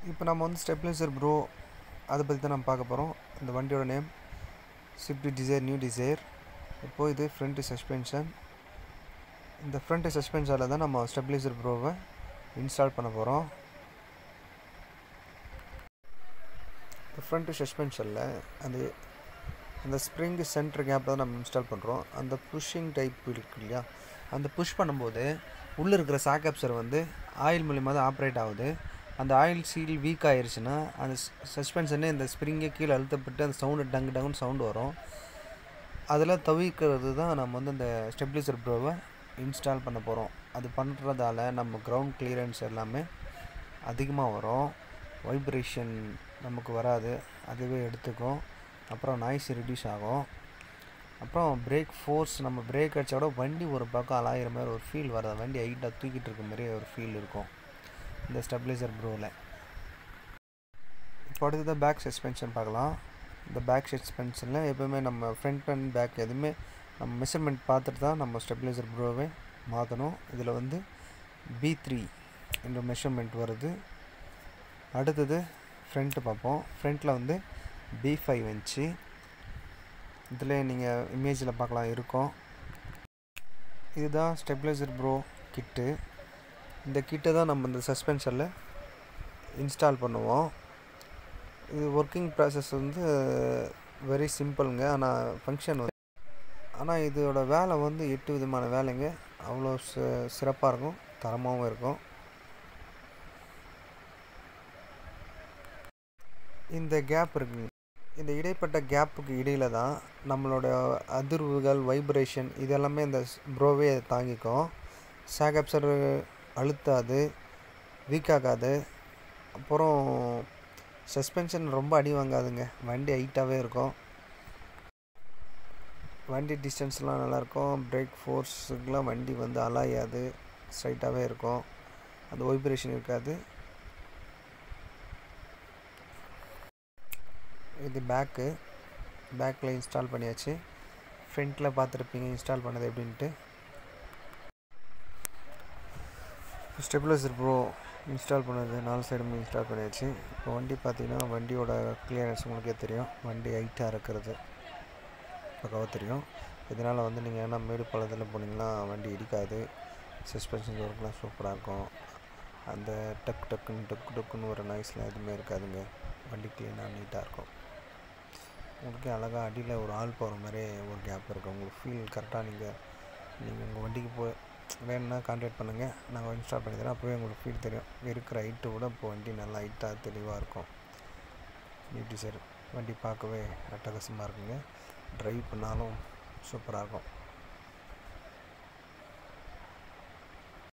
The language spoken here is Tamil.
இப்போ நம்ம வந்து ஸ்டெப்லைசர் ப்ரோ அதை பற்றி தான் நம்ம பார்க்க போகிறோம் இந்த வண்டியோட name Swift Dzire new Dzire இப்போது இது ஃப்ரண்ட் சஸ்பென்ஷன் இந்த ஃப்ரண்ட் சஸ்பென்ஷனில் தான் நம்ம ஸ்டெப்லைசர் ப்ரோவை இன்ஸ்டால் பண்ண போகிறோம் இந்த ஃப்ரண்ட் சஸ்பென்ஷனில் அந்த அந்த ஸ்ப்ரிங் சென்டர் கேப் தான் நம்ம இன்ஸ்டால் பண்ணுறோம் அந்த புஷ்ஷிங் டைப் இருக்கு இல்லையா அந்த புஷ் பண்ணும்போது உள்ளே இருக்கிற சாக்கப்சர் வந்து ஆயில் மூலிமா தான் ஆப்ரேட் ஆகுது அந்த ஆயில் சீல் வீக் ஆயிடுச்சுன்னா அந்த சஸ்பென்ஷனே இந்த ஸ்ப்ரிங்கே கீழே அழுத்தப்பட்டு அந்த சவுண்டு டங்கு டங்குன்னு சவுண்டு வரும் அதில் தவிர்க்கிறது தான் நம்ம வந்து அந்த ஸ்டெப்லைசர் ப்ரோவை இன்ஸ்டால் பண்ண போகிறோம் அது பண்ணுறதால நம்ம கிரவுண்ட் கிளியரன்ஸ் எல்லாமே அதிகமாக வரும் வைப்ரேஷன் நமக்கு வராது அதுவே எடுத்துக்கும் அப்புறம் நாய்ஸ் ரெடியூஸ் ஆகும் அப்புறம் பிரேக் ஃபோர்ஸ் நம்ம பிரேக் அடித்தா கூட வண்டி ஒரு பக்கம் அலாயிற மாதிரி ஒரு ஃபீல் வராது வண்டி ஹைட்டாக தூக்கிட்டு இருக்க மாதிரி ஒரு ஃபீல் இருக்கும் இந்த ஸ்டெப்லைசர் ப்ரோவில் இப்போ அடுத்தது பேக் சஸ்பென்ஷன் பார்க்கலாம் இந்த பேக் சஸ்பென்ஷனில் எப்போவுமே நம்ம ஃப்ரண்ட் அண்ட் பேக் எதுவுமே நம்ம மெஷர்மெண்ட் பார்த்துட்டு தான் நம்ம ஸ்டெப்லைசர் ப்ரோவை மாற்றணும் இதில் வந்து பி த்ரீ என்ற மெஷர்மெண்ட் வருது அடுத்தது ஃப்ரண்ட்டு பார்ப்போம் ஃப்ரண்ட்டில் வந்து பி ஃபைவ் வந்துச்சு இதில் நீங்கள் இமேஜில் பார்க்கலாம் இருக்கும் இதுதான் ஸ்டெப்லைசர் ப்ரோ கிட்டு இந்த கிட்டை தான் நம்ம இந்த சஸ்பென்ஷனில் இன்ஸ்டால் பண்ணுவோம் இது ஒர்க்கிங் ப்ராசஸ் வந்து வெரி சிம்பிளுங்க ஆனால் ஃபங்க்ஷன் வந்து ஆனால் இதோட வேலை வந்து எட்டு விதமான வேலைங்க அவ்வளோ சிறப்பாக இருக்கும் தரமாகவும் இருக்கும் இந்த கேப் இருக்குங்க இந்த இடைப்பட்ட கேப்புக்கு இடையில தான் நம்மளோட அதிர்வுகள் வைப்ரேஷன் இதெல்லாமே இந்த ப்ரோவே தாங்கிக்கும் சாகப்சர் அழுத்தாது வீக் ஆகாது அப்புறம் சஸ்பென்ஷன் ரொம்ப அடி வாங்காதுங்க வண்டி ஹைட்டாகவே இருக்கும் வண்டி டிஸ்டன்ஸ்லாம் நல்லாயிருக்கும் பிரேக் ஃபோர்ஸுக்கெலாம் வண்டி வந்து அலாயாது ஸ்ட்ரைட்டாகவே இருக்கும் அந்த வைப்ரேஷன் இருக்காது இது பேக்கு பேக்கில் இன்ஸ்டால் பண்ணியாச்சு ஃப்ரண்ட்டில் பார்த்துருப்பீங்க இன்ஸ்டால் பண்ணது எப்படின்ட்டு ஸ்டெபிலைசர் ப்ரோ இன்ஸ்டால் பண்ணது நாலு சைடுமே இன்ஸ்டால் பண்ணியாச்சு இப்போ வண்டி பார்த்தீங்கன்னா வண்டியோட கிளியரன்ஸ் உங்களுக்கே தெரியும் வண்டி ஹைட்டாக இருக்கிறது பக்கவாக தெரியும் இதனால் வந்து நீங்கள் ஏன்னா மேடு பள்ளத்தில் போனீங்கன்னா வண்டி இடிக்காது சஸ்பென்ஷன் ஒர்க்லாம் சூப்பராக இருக்கும் அந்த டக் டக்குன்னு டக்கு டக்குன்னு ஒரு நாய்ஸ்லாம் எதுவுமே இருக்காதுங்க வண்டி க்ளீனாக நீட்டாக இருக்கும் உங்களுக்கே அழகாக அடியில் ஒரு ஆள் போகிற மாதிரி ஒரு கேப் இருக்குது உங்களுக்கு ஃபீல் கரெக்டாக நீங்கள் நீங்கள் உங்கள் வண்டிக்கு போய் வேணும்னா கான்டாக்ட் பண்ணுங்கள் நாங்கள் இன்ஸ்டால் பண்ணி தரோம் அப்போவே உங்களுக்கு ஃபீல் தெரியும் இருக்கிற ஹைட்டு விட இப்போ வண்டி நல்லா ஹைட்டாக தெளிவாக இருக்கும் நீட்டி சார் வண்டி பார்க்கவே அட்டகாசமாக இருக்குங்க ட்ரைவ் பண்ணாலும் சூப்பராக இருக்கும்